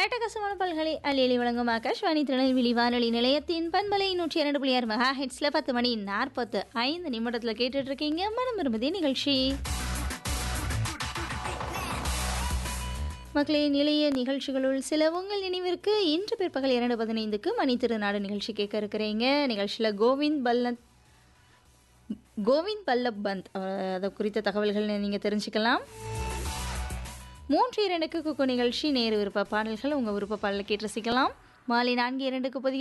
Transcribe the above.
அட்டகாசமான பல்கலை அலியலி வழங்கும் ஆகாஷ்வாணி திருநெல்வேலி வானொலி நிலையத்தின் பண்பலை நூற்றி இரண்டு புள்ளி ஆறு மெகா ஹெட்ஸில் பத்து மணி நாற்பத்து ஐந்து நிமிடத்தில் கேட்டுட்டு இருக்கீங்க மனம் விரும்புதி நிகழ்ச்சி மக்களின் நிலைய நிகழ்ச்சிகளுள் சில உங்கள் நினைவிற்கு இன்று பிற்பகல் இரண்டு பதினைந்துக்கு மணி திருநாடு நிகழ்ச்சி கேட்க இருக்கிறீங்க நிகழ்ச்சியில் கோவிந்த் பல்லத் கோவிந்த் பல்லப் பந்த் அஹ், அதை குறித்த தகவல்கள் நீங்கள் தெரிஞ்சுக்கலாம் மூன்று இரண்டுக்கு குக்கு நிகழ்ச்சி நேரு விருப்ப பாடல்கள் உங்கள் விருப்ப பாடலை கேட்டு ரசிக்கலாம் மாலை நான்கு இரண்டுக்கு புதிய